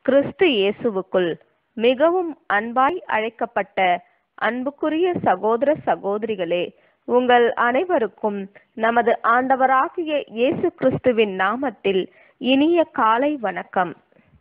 கிறிஸ்து இயேசுவுக்குள் மிகவும் அன்பாய் அழைக்கப்பட்ட அன்புக்குரிய சகோதர சகோதரிகளே உங்கள் அனைவருக்கும் நமது ஆண்டவராகிய இயேசு கிறிஸ்துவின் நாமத்தில் இனிய காலை வணக்கம்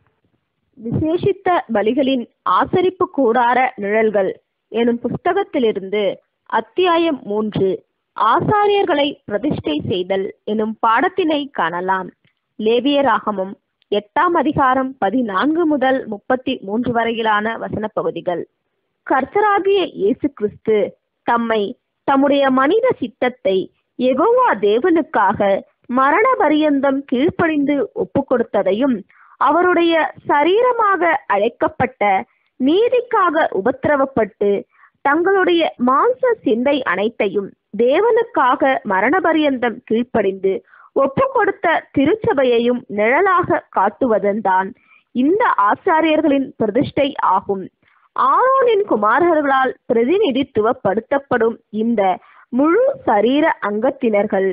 விசேஷித்த பலிகளின் ஆசரிப்பு கூடார நிழல்கள் எனும் புஸ்தகத்திலிருந்து அத்தியாயம் மூன்று ஆசாரியர்களை பிரதிஷ்டை செய்தல் எனும் பாடத்தினை காணலாம் லேவியராகமம் எட்டாம் அதிகாரம் பதினான்கு முதல் முப்பத்தி மூன்று வரையிலான வசன பகுதிகள் கர்த்தராகிய இயேசு கிறிஸ்து தம்மை தம்முடைய மனித சித்தத்தை எகோவா தேவனுக்காக மரண பரியந்தம் கீழ்ப்படிந்து ஒப்பு கொடுத்ததையும் அவருடைய சரீரமாக அழைக்கப்பட்ட நீதிக்காக உபத்திரவப்பட்டு தங்களுடைய மாംസ சிந்தை அனைத்தையும் தேவனுக்காக மரணபரியந்தம் கீழ்ப்படிந்து ஒப்பு கொடுத்த திருச்சபையையும் நிழலாக காட்டுவதுதான் இந்த ஆசாரியர்களின் பிரதிஷ்டை ஆகும் ஆரோனின் குமாரர்களால் பிரதிநிதித்துவப்படுத்தப்படும் இந்த முழு சரீர அங்கத்தினர்கள்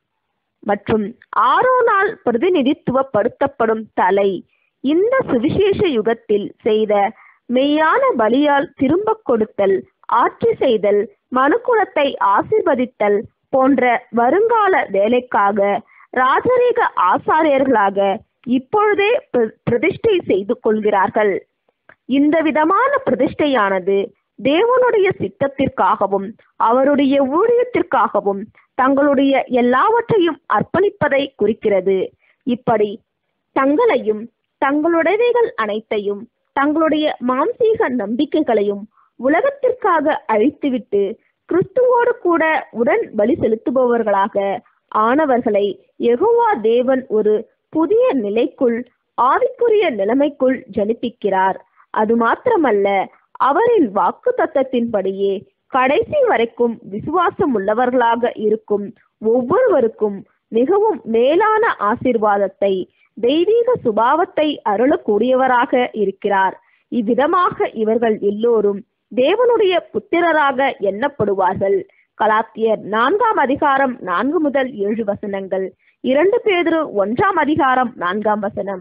மற்றும் ஆரோனால் பிரதிநிதித்துவப்படுத்தப்படும் தலை இந்த சுவிசேஷ யுகத்தில் செய்த மெய்யான பலியால் திரும்ப கொடுத்தல் ஆட்சி செய்தல் மனுக்குலத்தை ஆசிர்வதித்தல் போன்ற வருங்கால வேலைக்காக ராஜரீக ஆசாரியர்களாக இப்பொழுதே பிரதிஷ்டை செய்து கொள்கிறார்கள் இந்த விதமான பிரதிஷ்டையானது தேவனுடைய சித்தத்திற்காகவும் அவருடைய ஊழியத்திற்காகவும் தங்களுடைய எல்லாவற்றையும் அர்ப்பணிப்பதை குறிக்கிறது இப்படி தங்களையும் தங்களுடையவைகள் அனைத்தையும் தங்களுடைய மாம்சீக நம்பிக்கைகளையும் உலகத்திற்காக அழித்துவிட்டு கிறிஸ்துவோடு கூட உடன் பலி செலுத்துபவர்களாக ஆனவர்களை எகுவா தேவன் ஒரு புதிய நிலைக்குள் ஆவிக்குரிய நிலைமைக்குள் ஜனிப்பிக்கிறார் அது மாத்திரமல்ல அவரின் வாக்கு தத்தத்தின்படியே கடைசி வரைக்கும் விசுவாசம் உள்ளவர்களாக இருக்கும் ஒவ்வொருவருக்கும் மிகவும் மேலான ஆசிர்வாதத்தை தெய்வீக சுபாவத்தை அருளக்கூடியவராக இருக்கிறார் இவ்விதமாக இவர்கள் எல்லோரும் தேவனுடைய புத்திரராக எண்ணப்படுவார்கள் கலாத்தியர் நான்காம் அதிகாரம் நான்கு முதல் ஏழு வசனங்கள் இரண்டு பேதிரு ஒன்றாம் அதிகாரம் நான்காம் வசனம்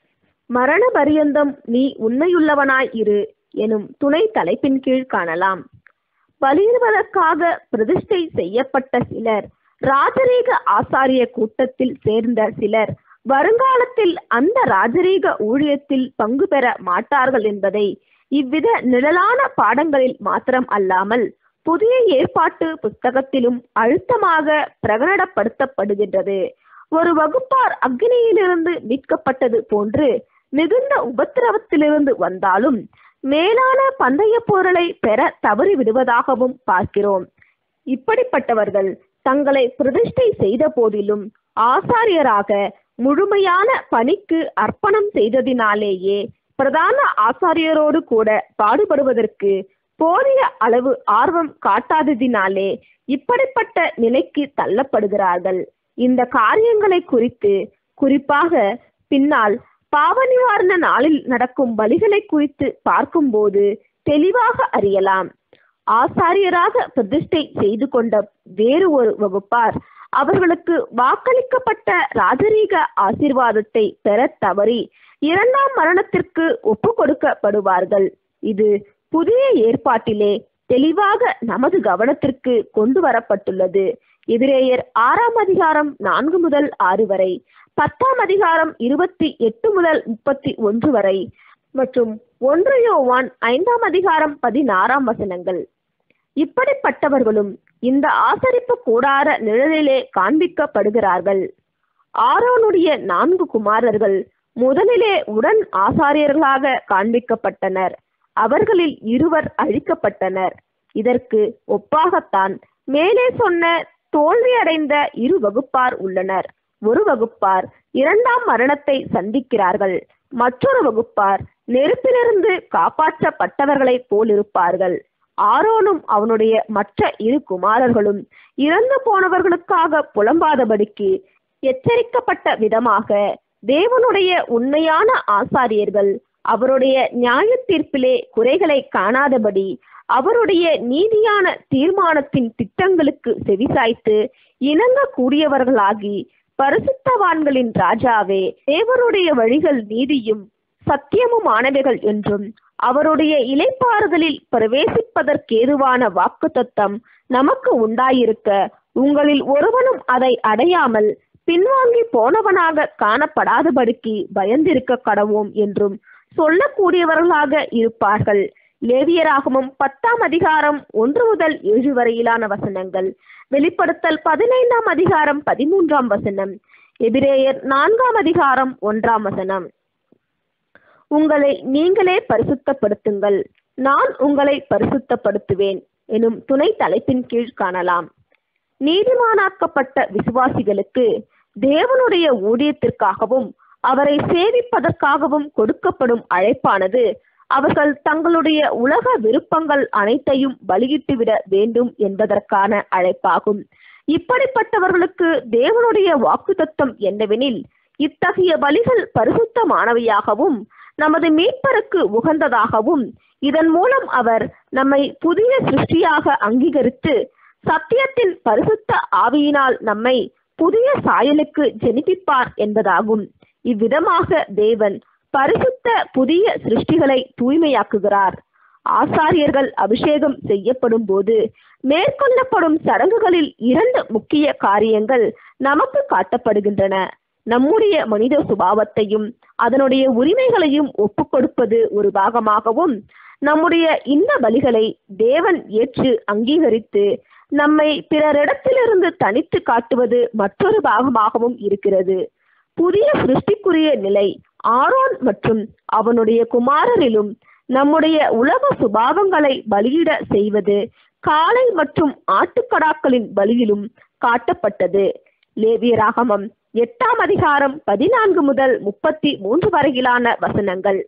மரண பரியந்தம் நீ உண்மையுள்ளவனாய் இரு எனும் துணை தலைப்பின் கீழ் காணலாம் பலியிடுவதற்காக பிரதிஷ்டை செய்யப்பட்ட சிலர் ராஜரீக ஆசாரிய கூட்டத்தில் சேர்ந்த சிலர் வருங்காலத்தில் அந்த ராஜரீக ஊழியத்தில் பங்கு பெற மாட்டார்கள் என்பதை இவ்வித நிழலான பாடங்களில் மாத்திரம் அல்லாமல் புதிய ஏற்பாட்டு புஸ்தகத்திலும் அழுத்தமாக பிரகடனப்படுத்தப்படுகின்றது ஒரு வகுப்பார் அக்னியிலிருந்து மீட்கப்பட்டது போன்று மிகுந்த உபத்திரவத்திலிருந்து வந்தாலும் மேலான பந்தய பொருளை பெற தவறி விடுவதாகவும் பார்க்கிறோம் இப்படிப்பட்டவர்கள் தங்களை பிரதிஷ்டை செய்த போதிலும் ஆசாரியராக முழுமையான பணிக்கு அர்ப்பணம் செய்ததினாலேயே பிரதான ஆசாரியரோடு கூட பாடுபடுவதற்கு போதிய அளவு ஆர்வம் காட்டாததினாலே இப்படிப்பட்ட நிலைக்கு தள்ளப்படுகிறார்கள் இந்த காரியங்களை குறித்து குறிப்பாக பின்னால் பாவ நிவாரண நாளில் நடக்கும் பலிகளை குறித்து பார்க்கும்போது தெளிவாக அறியலாம் ஆசாரியராக பிரதிஷ்டை செய்து கொண்ட வேறு ஒரு வகுப்பார் அவர்களுக்கு வாக்களிக்கப்பட்ட ராஜரீக ஆசிர்வாதத்தை பெற தவறி இரண்டாம் மரணத்திற்கு ஒப்பு கொடுக்கப்படுவார்கள் இது புதிய ஏற்பாட்டிலே தெளிவாக நமது கவனத்திற்கு கொண்டு வரப்பட்டுள்ளது எதிரேயர் ஆறாம் அதிகாரம் நான்கு முதல் ஆறு வரை பத்தாம் அதிகாரம் இருபத்தி எட்டு முதல் முப்பத்தி ஒன்று வரை மற்றும் ஒன்று யோவான் ஐந்தாம் அதிகாரம் பதினாறாம் வசனங்கள் இப்படிப்பட்டவர்களும் இந்த ஆசரிப்பு கூடார நிழலிலே காண்பிக்கப்படுகிறார்கள் ஆரோனுடைய நான்கு குமாரர்கள் முதலிலே உடன் ஆசாரியர்களாக காண்பிக்கப்பட்டனர் அவர்களில் இருவர் அழிக்கப்பட்டனர் இதற்கு ஒப்பாகத்தான் மேலே சொன்ன தோல்வியடைந்த இரு வகுப்பார் உள்ளனர் ஒரு வகுப்பார் இரண்டாம் மரணத்தை சந்திக்கிறார்கள் மற்றொரு வகுப்பார் நெருப்பிலிருந்து காப்பாற்றப்பட்டவர்களைப் போலிருப்பார்கள் ஆரோனும் அவனுடைய மற்ற இரு குமாரர்களும் இறந்து போனவர்களுக்காக புலம்பாதபடிக்கு எச்சரிக்கப்பட்ட விதமாக தேவனுடைய உண்மையான ஆசாரியர்கள் அவருடைய நியாய தீர்ப்பிலே குறைகளை காணாதபடி அவருடைய நீதியான தீர்மானத்தின் திட்டங்களுக்கு செவிசாய்த்து இணங்க கூடியவர்களாகி பரிசுத்தவான்களின் ராஜாவே தேவனுடைய வழிகள் நீதியும் சத்தியமுமானவைகள் என்றும் அவருடைய இலைப்பாறுதலில் பிரவேசிப்பதற்கேதுவான வாக்குத்தத்தம் நமக்கு உண்டாயிருக்க உங்களில் ஒருவனும் அதை அடையாமல் பின்வாங்கி போனவனாக காணப்படாதபடிக்கு பயந்திருக்க கடவோம் என்றும் சொல்லக்கூடியவர்களாக இருப்பார்கள் லேவியராகமும் பத்தாம் அதிகாரம் ஒன்று முதல் ஏழு வரையிலான வசனங்கள் வெளிப்படுத்தல் பதினைந்தாம் அதிகாரம் பதிமூன்றாம் வசனம் எபிரேயர் நான்காம் அதிகாரம் ஒன்றாம் வசனம் உங்களை நீங்களே பரிசுத்தப்படுத்துங்கள் நான் உங்களை பரிசுத்தப்படுத்துவேன் எனும் துணை தலைப்பின் கீழ் காணலாம் நீதிமானாக்கப்பட்ட விசுவாசிகளுக்கு தேவனுடைய ஊழியத்திற்காகவும் அவரை சேவிப்பதற்காகவும் கொடுக்கப்படும் அழைப்பானது அவர்கள் தங்களுடைய உலக விருப்பங்கள் அனைத்தையும் பலியிட்டுவிட வேண்டும் என்பதற்கான அழைப்பாகும் இப்படிப்பட்டவர்களுக்கு தேவனுடைய வாக்குத்தத்தம் என்னவெனில் இத்தகைய பலிகள் பரிசுத்தமானவையாகவும் நமது மீட்பருக்கு உகந்ததாகவும் இதன் மூலம் அவர் நம்மை புதிய சிருஷ்டியாக அங்கீகரித்து சத்தியத்தின் பரிசுத்த ஆவியினால் நம்மை புதிய சாயலுக்கு ஜெனிப்பிப்பார் என்பதாகும் இவ்விதமாக தேவன் பரிசுத்த புதிய சிருஷ்டிகளை தூய்மையாக்குகிறார் ஆசாரியர்கள் அபிஷேகம் செய்யப்படும் போது மேற்கொள்ளப்படும் சடங்குகளில் இரண்டு முக்கிய காரியங்கள் நமக்கு காட்டப்படுகின்றன நம்முடைய மனித சுபாவத்தையும் அதனுடைய உரிமைகளையும் ஒப்புக்கொடுப்பது ஒரு பாகமாகவும் நம்முடைய இந்த பலிகளை தேவன் ஏற்று அங்கீகரித்து நம்மை பிறரிடத்திலிருந்து தனித்து காட்டுவது மற்றொரு பாகமாகவும் இருக்கிறது புதிய சிருஷ்டிக்குரிய நிலை ஆரோன் மற்றும் அவனுடைய குமாரரிலும் நம்முடைய உலக சுபாவங்களை பலியிட செய்வது காளை மற்றும் ஆட்டுக்கடாக்களின் பலியிலும் காட்டப்பட்டது லேவியராகமம் எட்டாம் அதிகாரம் பதினான்கு முதல் முப்பத்தி மூன்று வரையிலான வசனங்கள்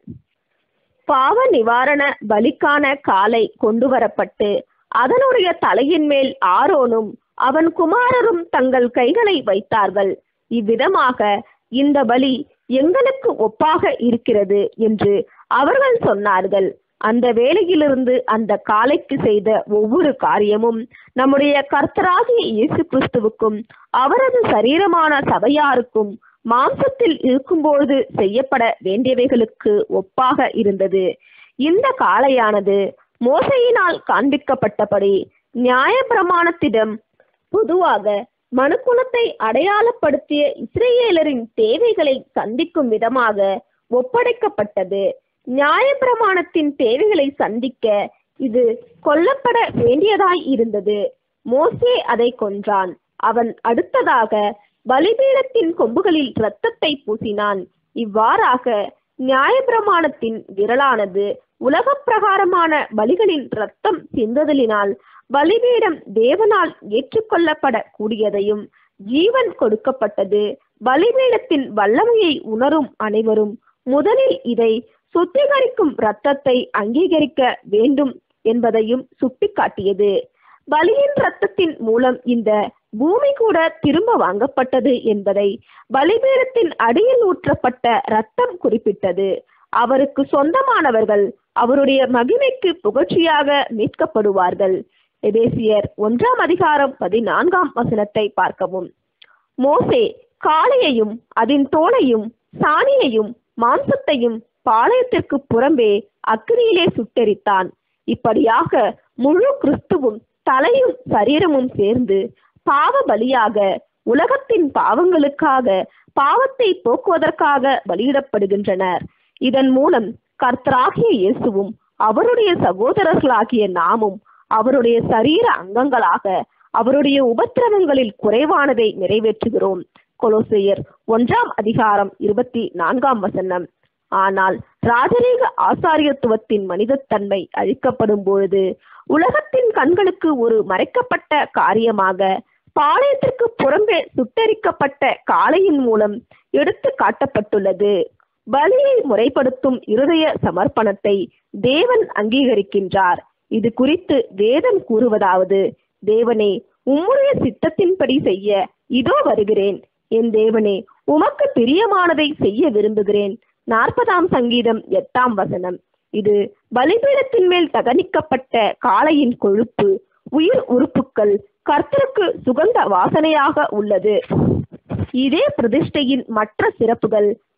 பாவ நிவாரண பலிக்கான காலை கொண்டு வரப்பட்டு அதனுடைய தலையின் மேல் ஆரோனும் அவன் குமாரரும் தங்கள் கைகளை வைத்தார்கள் இவ்விதமாக இந்த பலி எங்களுக்கு ஒப்பாக இருக்கிறது என்று அவர்கள் சொன்னார்கள் அந்த வேலையிலிருந்து அந்த காலைக்கு செய்த ஒவ்வொரு காரியமும் நம்முடைய கர்த்தராகிய இயேசு கிறிஸ்துவுக்கும் அவரது சரீரமான சபையாருக்கும் மாம்சத்தில் இருக்கும்போது செய்யப்பட வேண்டியவைகளுக்கு ஒப்பாக இருந்தது இந்த காளையானது மோசையினால் காண்பிக்கப்பட்டபடி நியாயப்பிரமாணத்திடம் பொதுவாக மனுக்குலத்தை அடையாளப்படுத்திய இஸ்ரேலரின் தேவைகளை சந்திக்கும் விதமாக ஒப்படைக்கப்பட்டது நியாயப்பிரமாணத்தின் தேவைகளை சந்திக்க இது கொல்லப்பட வேண்டியதாய் இருந்தது மோசே அதை கொன்றான் அவன் அடுத்ததாக பலிபீடத்தின் கொம்புகளில் இரத்தத்தை பூசினான் இவ்வாறாக நியாயப்பிரமாணத்தின் விரலானது உலக பிரகாரமான பலிகளின் இரத்தம் சிந்துதலினால் பலிபீடம் தேவனால் ஏற்றுக்கொள்ளப்பட கூடியதையும் ஜீவன் கொடுக்கப்பட்டது பலிபீடத்தின் வல்லமையை உணரும் அனைவரும் முதலில் இதை சுத்திகரிக்கும் இரத்தத்தை அங்கீகரிக்க வேண்டும் என்பதையும் சுட்டிக்காட்டியது பலியின் இரத்தத்தின் மூலம் இந்த பூமி கூட திரும்ப வாங்கப்பட்டது என்பதை பலிபீடத்தின் அடியில் ஊற்றப்பட்ட இரத்தம் குறிப்பிட்டது அவருக்கு சொந்தமானவர்கள் அவருடைய மகிமைக்கு புகழ்ச்சியாக மீட்கப்படுவார்கள் எபேசியர் ஒன்றாம் அதிகாரம் பதினான்காம் வசனத்தை பார்க்கவும் மோசே காளையையும் அதன் தோலையும் சாணியையும் மாம்சத்தையும் பாளையத்திற்கு புறம்பே அக்னியிலே சுட்டெரித்தான் இப்படியாக முழு கிறிஸ்துவும் தலையும் சரீரமும் சேர்ந்து பாவ பலியாக உலகத்தின் பாவங்களுக்காக பாவத்தை போக்குவதற்காக பலியிடப்படுகின்றனர் இதன் மூலம் கர்த்தராகிய இயேசுவும் அவருடைய சகோதரர்களாகிய நாமும் அவருடைய சரீர அங்கங்களாக அவருடைய உபத்திரவங்களில் குறைவானதை நிறைவேற்றுகிறோம் கொலோசையர் ஒன்றாம் அதிகாரம் இருபத்தி நான்காம் வசனம் ஆனால் ராஜரீக ஆசாரியத்துவத்தின் மனிதத்தன்மை அழிக்கப்படும் பொழுது உலகத்தின் கண்களுக்கு ஒரு மறைக்கப்பட்ட காரியமாக பாளையத்திற்கு புறம்பே சுட்டரிக்கப்பட்ட காளையின் மூலம் எடுத்து காட்டப்பட்டுள்ளது பலியை முறைப்படுத்தும் இருதய சமர்ப்பணத்தை தேவன் அங்கீகரிக்கின்றார் இது குறித்து வேதம் கூறுவதாவது தேவனே உம்முடைய சித்தத்தின்படி செய்ய இதோ வருகிறேன் என் தேவனே உமக்கு பிரியமானதை செய்ய விரும்புகிறேன் நாற்பதாம் சங்கீதம் எட்டாம் வசனம் இது பலிபீடத்தின் மேல் தகனிக்கப்பட்ட காளையின் கொழுப்பு உயிர் உறுப்புக்கள் கர்த்தருக்கு சுகந்த வாசனையாக உள்ளது இதே பிரதிஷ்டையின் மற்ற சிறப்புகள்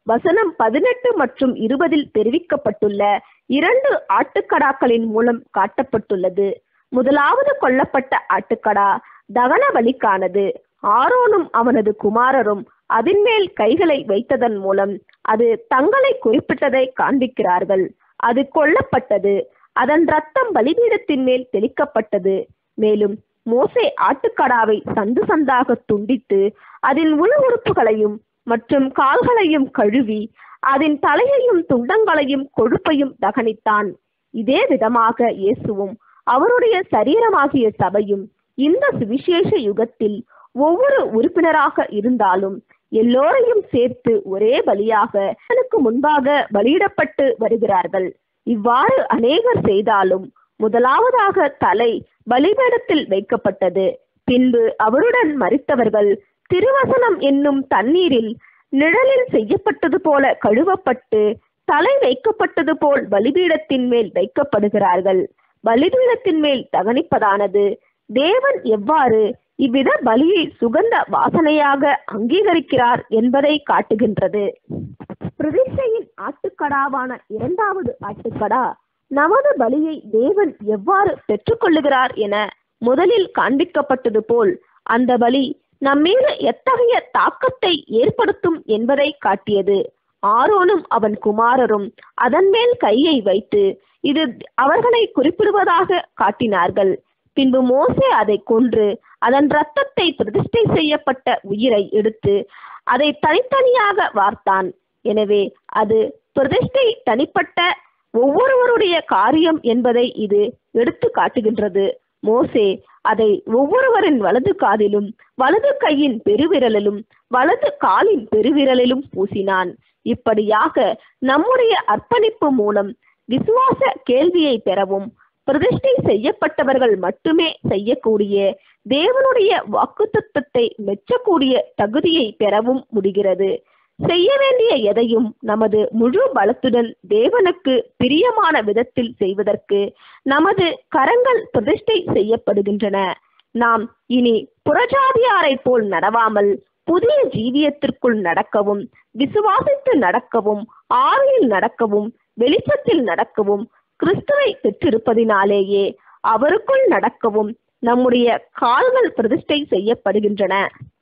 வசனம் பதினெட்டு மற்றும் இருபதில் தெரிவிக்கப்பட்டுள்ள இரண்டு ஆட்டுக்கடாக்களின் மூலம் காட்டப்பட்டுள்ளது முதலாவது கொல்லப்பட்ட ஆட்டுக்கடா தகன பலிக்கானது ஆரோனும் அவனது குமாரரும் அதன் மேல் கைகளை வைத்ததன் மூலம் அது தங்களை குறிப்பிட்டதை காண்பிக்கிறார்கள் அது கொல்லப்பட்டது அதன் ரத்தம் பலிபீடத்தின் மேல் தெளிக்கப்பட்டது மேலும் மோசே ஆட்டுக்கடாவை சந்து சந்தாக துண்டித்து அதன் உள் உறுப்புகளையும் மற்றும் கால்களையும் கழுவி அதன் தலையையும் துண்டங்களையும் கொழுப்பையும் தகனித்தான் இதே விதமாக இயேசுவும் அவருடைய சரீரமாகிய சபையும் இந்த சுவிசேஷ யுகத்தில் ஒவ்வொரு உறுப்பினராக இருந்தாலும் எல்லோரையும் சேர்த்து ஒரே பலியாக எனக்கு முன்பாக பலியிடப்பட்டு வருகிறார்கள் இவ்வாறு அநேகர் செய்தாலும் முதலாவதாக தலை பலிபீடத்தில் வைக்கப்பட்டது பின்பு அவருடன் மறித்தவர்கள் திருவசனம் என்னும் தண்ணீரில் நிழலில் செய்யப்பட்டது போல கழுவப்பட்டு தலை வைக்கப்பட்டது போல் பலிபீடத்தின் மேல் வைக்கப்படுகிறார்கள் பலிபீடத்தின் மேல் தகனிப்பதானது தேவன் எவ்வாறு இவ்வித பலியை சுகந்த வாசனையாக அங்கீகரிக்கிறார் என்பதை காட்டுகின்றது பிரதிஷ்டையின் ஆட்டுக்கடாவான இரண்டாவது ஆட்டுக்கடா நமது பலியை தேவன் எவ்வாறு பெற்றுக்கொள்ளுகிறார் என முதலில் காண்பிக்கப்பட்டது போல் அந்த பலி நம்மீது எத்தகைய தாக்கத்தை ஏற்படுத்தும் என்பதை காட்டியது ஆரோனும் அவன் குமாரரும் அதன் மேல் கையை வைத்து இது அவர்களை குறிப்பிடுவதாக காட்டினார்கள் பின்பு மோசே அதை கொன்று அதன் இரத்தத்தை பிரதிஷ்டை செய்யப்பட்ட உயிரை எடுத்து அதை தனித்தனியாக வார்த்தான் எனவே அது பிரதிஷ்டை தனிப்பட்ட ஒவ்வொருவருடைய காரியம் என்பதை இது எடுத்து காட்டுகின்றது மோசே அதை ஒவ்வொருவரின் வலது காதிலும் வலது கையின் பெருவிரலிலும் வலது காலின் பெருவிரலிலும் பூசினான் இப்படியாக நம்முடைய அர்ப்பணிப்பு மூலம் விசுவாச கேள்வியை பெறவும் பிரதிஷ்டை செய்யப்பட்டவர்கள் மட்டுமே செய்யக்கூடிய தேவனுடைய வாக்குத்தத்தத்தை மெச்சக்கூடிய தகுதியை பெறவும் முடிகிறது செய்ய வேண்டிய எதையும் நமது முழு பலத்துடன் தேவனுக்கு பிரியமான விதத்தில் செய்வதற்கு நமது கரங்கள் பிரதிஷ்டை செய்யப்படுகின்றன நாம் இனி புறஜாதியாரை போல் நடவாமல் புதிய ஜீவியத்திற்குள் நடக்கவும் விசுவாசித்து நடக்கவும் ஆவியில் நடக்கவும் வெளிச்சத்தில் நடக்கவும் கிறிஸ்துவை பெற்றிருப்பதினாலேயே அவருக்குள் நடக்கவும் நம்முடைய கால்கள் பிரதிஷ்டை செய்யப்படுகின்றன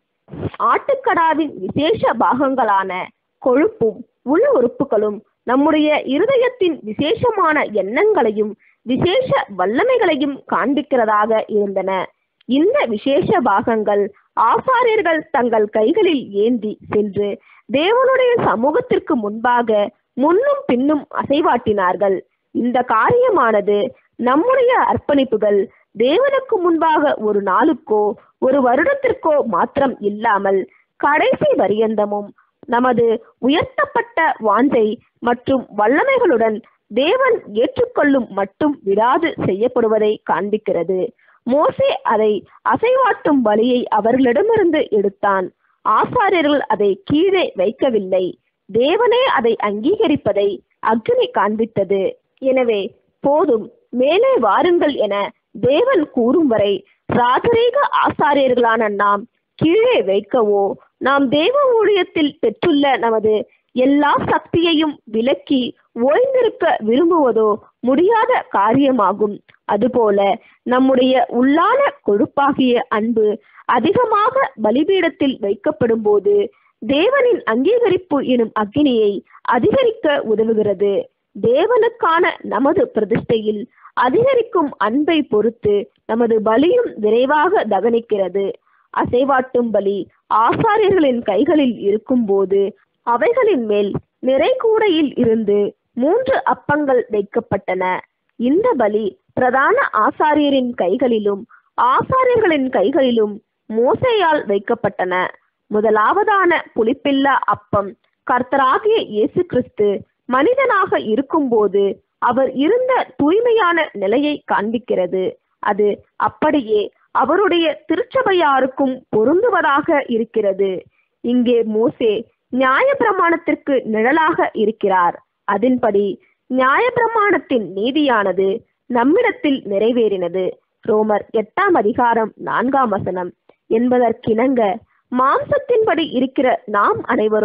ஆட்டுக்கடாவின் விசேஷ பாகங்களான கொழுப்பும் உள் உறுப்புகளும் நம்முடைய இருதயத்தின் விசேஷமான எண்ணங்களையும் விசேஷ வல்லமைகளையும் காண்பிக்கிறதாக இருந்தன இந்த விசேஷ பாகங்கள் ஆசாரியர்கள் தங்கள் கைகளில் ஏந்தி சென்று தேவனுடைய சமூகத்திற்கு முன்பாக முன்னும் பின்னும் அசைவாட்டினார்கள் இந்த காரியமானது நம்முடைய அர்ப்பணிப்புகள் தேவனுக்கு முன்பாக ஒரு நாளுக்கோ ஒரு வருடத்திற்கோ மாத்திரம் இல்லாமல் கடைசி பரியந்தமும் நமது உயர்த்தப்பட்ட வாஞ்சை மற்றும் வல்லமைகளுடன் தேவன் ஏற்றுக்கொள்ளும் மட்டும் விடாது செய்யப்படுவதை காண்பிக்கிறது மோசே அதை அசைவாட்டும் பலியை அவர்களிடமிருந்து எடுத்தான் ஆசாரியர்கள் அதை கீழே வைக்கவில்லை தேவனே அதை அங்கீகரிப்பதை அக்னி காண்பித்தது எனவே போதும் மேலே வாருங்கள் என தேவன் கூறும் வரை ராஜரீக ஆசாரியர்களான நாம் கீழே வைக்கவோ நாம் தேவ ஊழியத்தில் பெற்றுள்ள நமது எல்லா சக்தியையும் விலக்கி ஓய்ந்திருக்க விரும்புவதோ முடியாத காரியமாகும் அதுபோல நம்முடைய உள்ளான கொழுப்பாகிய அன்பு அதிகமாக பலிபீடத்தில் வைக்கப்படும் போது தேவனின் அங்கீகரிப்பு எனும் அக்னியை அதிகரிக்க உதவுகிறது தேவனுக்கான நமது பிரதிஷ்டையில் அதிகரிக்கும் அன்பை பொறுத்து நமது பலியும் விரைவாக தகனிக்கிறது அசைவாட்டும் பலி ஆசாரியர்களின் கைகளில் இருக்கும்போது அவைகளின் மேல் நிறைகூடையில் இருந்து மூன்று அப்பங்கள் வைக்கப்பட்டன இந்த பலி பிரதான ஆசாரியரின் கைகளிலும் ஆசாரியர்களின் கைகளிலும் மோசையால் வைக்கப்பட்டன முதலாவதான புளிப்பில்லா அப்பம் கர்த்தராகிய இயேசு கிறிஸ்து மனிதனாக இருக்கும்போது அவர் இருந்த தூய்மையான நிலையை காண்பிக்கிறது அது அப்படியே அவருடைய திருச்சபையாருக்கும் பொருந்துவதாக இருக்கிறது இங்கே மோசே நியாயப்பிரமாணத்திற்கு நிழலாக இருக்கிறார் அதன்படி நியாயப்பிரமாணத்தின் நீதியானது நம்மிடத்தில் நிறைவேறினது ரோமர் எட்டாம் அதிகாரம் நான்காம் வசனம் என்பதற்கிணங்க மாம்சத்தின்படி இருக்கிற நாம் அனைவரும்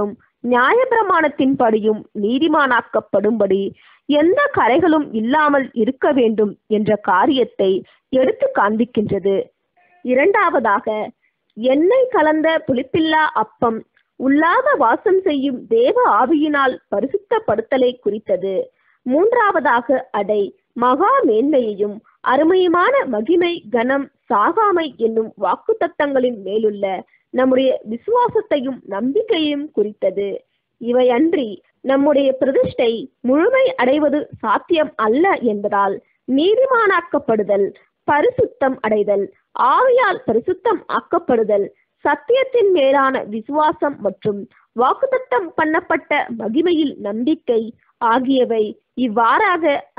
நியாயப்பிரமாணத்தின்படியும் நீதிமானாக்கப்படும்படி எந்த கரைகளும் இல்லாமல் இருக்க வேண்டும் என்ற காரியத்தை எடுத்து காண்பிக்கின்றது இரண்டாவதாக எண்ணெய் கலந்த புளிப்பில்லா அப்பம் உள்ளாக வாசம் செய்யும் தேவ ஆவியினால் பரிசுத்தப்படுத்தலை குறித்தது மூன்றாவதாக அடை மகா மேன்மையையும் அருமையுமான மகிமை கனம் சாகாமை என்னும் வாக்குத்தத்தங்களின் மேலுள்ள நம்முடைய விசுவாசத்தையும் நம்பிக்கையையும் குறித்தது இவையன்றி நம்முடைய பிரதிஷ்டை முழுமை அடைவது சாத்தியம் அல்ல என்பதால் நீதிமானாக்கப்படுதல் பரிசுத்தம் அடைதல் ஆவியால் பரிசுத்தம் ஆக்கப்படுதல் சத்தியத்தின் மேலான விசுவாசம் மற்றும் வாக்குத்தத்தம் பண்ணப்பட்ட மகிமையில் நம்பிக்கை ஆகியவை இவ்வாறாக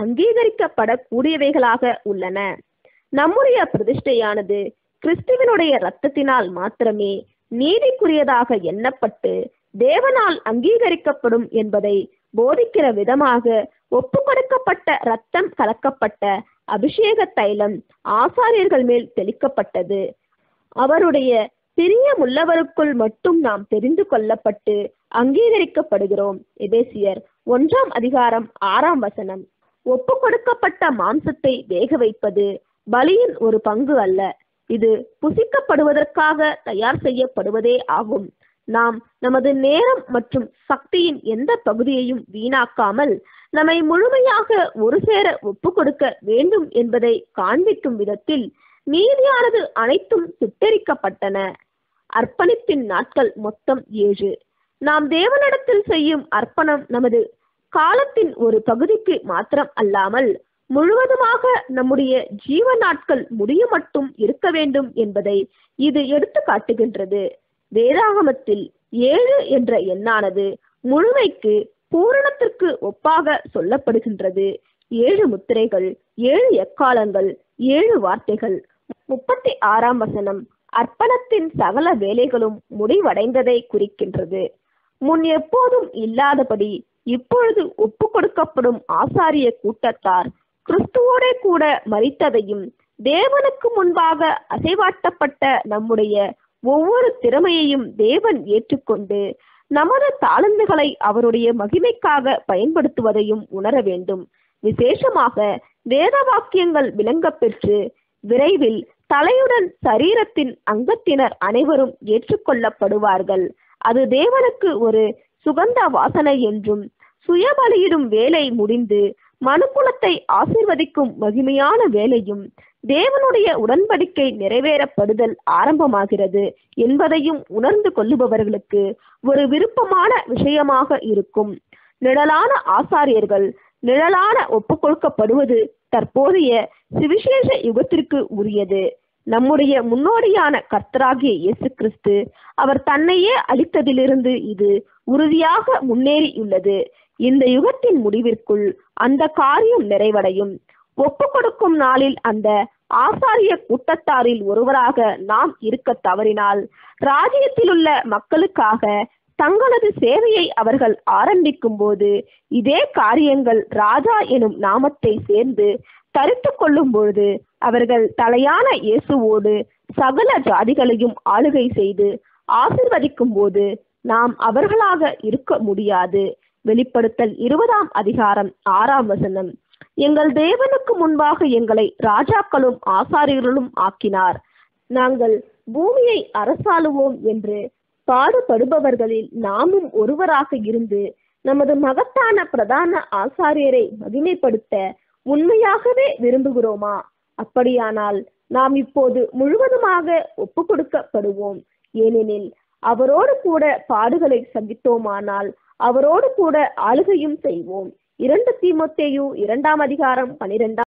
அங்கீகரிக்கப்படக்கூடியவைகளாக உள்ளன நம்முடைய பிரதிஷ்டையானது கிறிஸ்துவனுடைய இரத்தத்தினால் மாத்திரமே நீதிக்குரியதாக எண்ணப்பட்டு தேவனால் அங்கீகரிக்கப்படும் என்பதை போதிக்கிற விதமாக ஒப்பு கொடுக்கப்பட்ட ரத்தம் கலக்கப்பட்ட அபிஷேக தைலம் ஆசாரியர்கள் மேல் தெளிக்கப்பட்டது அவருடைய பிரியமுள்ளவருக்குள் மட்டும் நாம் தெரிந்து கொள்ளப்பட்டு அங்கீகரிக்கப்படுகிறோம் எபேசியர் ஒன்றாம் அதிகாரம் ஆறாம் வசனம் ஒப்பு கொடுக்கப்பட்ட மாம்சத்தை வேக வைப்பது பலியின் ஒரு பங்கு அல்ல இது புசிக்கப்படுவதற்காக தயார் செய்யப்படுவதே ஆகும் நாம் நமது நேரம் மற்றும் சக்தியின் எந்த பகுதியையும் வீணாக்காமல் நம்மை முழுமையாக ஒரு சேர ஒப்பு கொடுக்க வேண்டும் என்பதை காண்பிக்கும் விதத்தில் மீதியானது அனைத்தும் சுட்டரிக்கப்பட்டன அர்ப்பணிப்பின் நாட்கள் மொத்தம் ஏழு நாம் தேவனிடத்தில் செய்யும் அர்ப்பணம் நமது காலத்தின் ஒரு பகுதிக்கு மாத்திரம் அல்லாமல் முழுவதுமாக நம்முடைய ஜீவ நாட்கள் முடியும் மட்டும் இருக்க வேண்டும் என்பதை இது எடுத்து காட்டுகின்றது வேதாகமத்தில் ஏழு என்ற எண்ணானது முழுமைக்கு பூரணத்திற்கு ஒப்பாக சொல்லப்படுகின்றது ஏழு முத்திரைகள் ஏழு எக்காலங்கள் ஏழு வார்த்தைகள் முப்பத்தி ஆறாம் வசனம் அர்ப்பணத்தின் சகல வேலைகளும் முடிவடைந்ததை குறிக்கின்றது முன் எப்போதும் இல்லாதபடி இப்பொழுது ஒப்பு கொடுக்கப்படும் ஆசாரிய கூட்டத்தார் கிறிஸ்துவோடே கூட மறித்ததையும் தேவனுக்கு முன்பாக அசைவாட்டப்பட்ட நம்முடைய ஒவ்வொரு திறமையையும் தேவன் ஏற்றுக்கொண்டு நமது தாளந்துகளை அவருடைய மகிமைக்காக பயன்படுத்துவதையும் உணர வேண்டும் விசேஷமாக வேத வாக்கியங்கள் விளங்கப் பெற்று விரைவில் தலையுடன் சரீரத்தின் அங்கத்தினர் அனைவரும் ஏற்றுக்கொள்ளப்படுவார்கள் அது தேவனுக்கு ஒரு சுகந்த வாசனை என்றும் சுயபலியிடும் வேலை முடிந்து மனுக்குலத்தை ஆசிர்வதிக்கும் மகிமையான வேலையும் தேவனுடைய உடன்படிக்கை நிறைவேறப்படுதல் ஆரம்பமாகிறது என்பதையும் உணர்ந்து கொள்ளுபவர்களுக்கு ஒரு விருப்பமான விஷயமாக இருக்கும் நிழலான ஆசாரியர்கள் நிழலான ஒப்புக்கொடுக்கப்படுவது தற்போதைய சுவிசேஷ யுகத்திற்கு உரியது நம்முடைய முன்னோடியான கர்த்தராகிய இயேசு கிறிஸ்து அவர் தன்னையே அளித்ததிலிருந்து இது உறுதியாக முன்னேறியுள்ளது இந்த யுகத்தின் முடிவிற்குள் அந்த காரியம் நிறைவடையும் ஒப்பு கொடுக்கும் நாளில் அந்த ஆசாரிய கூட்டத்தாரில் ஒருவராக நாம் இருக்க தவறினால் ராஜ்யத்திலுள்ள மக்களுக்காக தங்களது சேவையை அவர்கள் ஆரம்பிக்கும் போது இதே காரியங்கள் ராஜா எனும் நாமத்தை சேர்ந்து தரித்து கொள்ளும் பொழுது அவர்கள் தலையான இயேசுவோடு சகல ஜாதிகளையும் ஆளுகை செய்து ஆசிர்வதிக்கும் போது நாம் அவர்களாக இருக்க முடியாது வெளிப்படுத்தல் இருபதாம் அதிகாரம் ஆறாம் வசனம் எங்கள் தேவனுக்கு முன்பாக எங்களை ராஜாக்களும் ஆசாரியர்களும் ஆக்கினார் நாங்கள் பூமியை அரசாளுவோம் என்று பாடுபடுபவர்களில் நாமும் ஒருவராக இருந்து நமது மகத்தான பிரதான ஆசாரியரை மகிமைப்படுத்த உண்மையாகவே விரும்புகிறோமா அப்படியானால் நாம் இப்போது முழுவதுமாக ஒப்பு கொடுக்கப்படுவோம் ஏனெனில் அவரோடு கூட பாடுகளை சந்தித்தோமானால் அவரோடு கூட ஆளுகையும் செய்வோம் இரண்டு தீமோத்தேயு இரண்டாம் அதிகாரம் பனிரெண்டாம்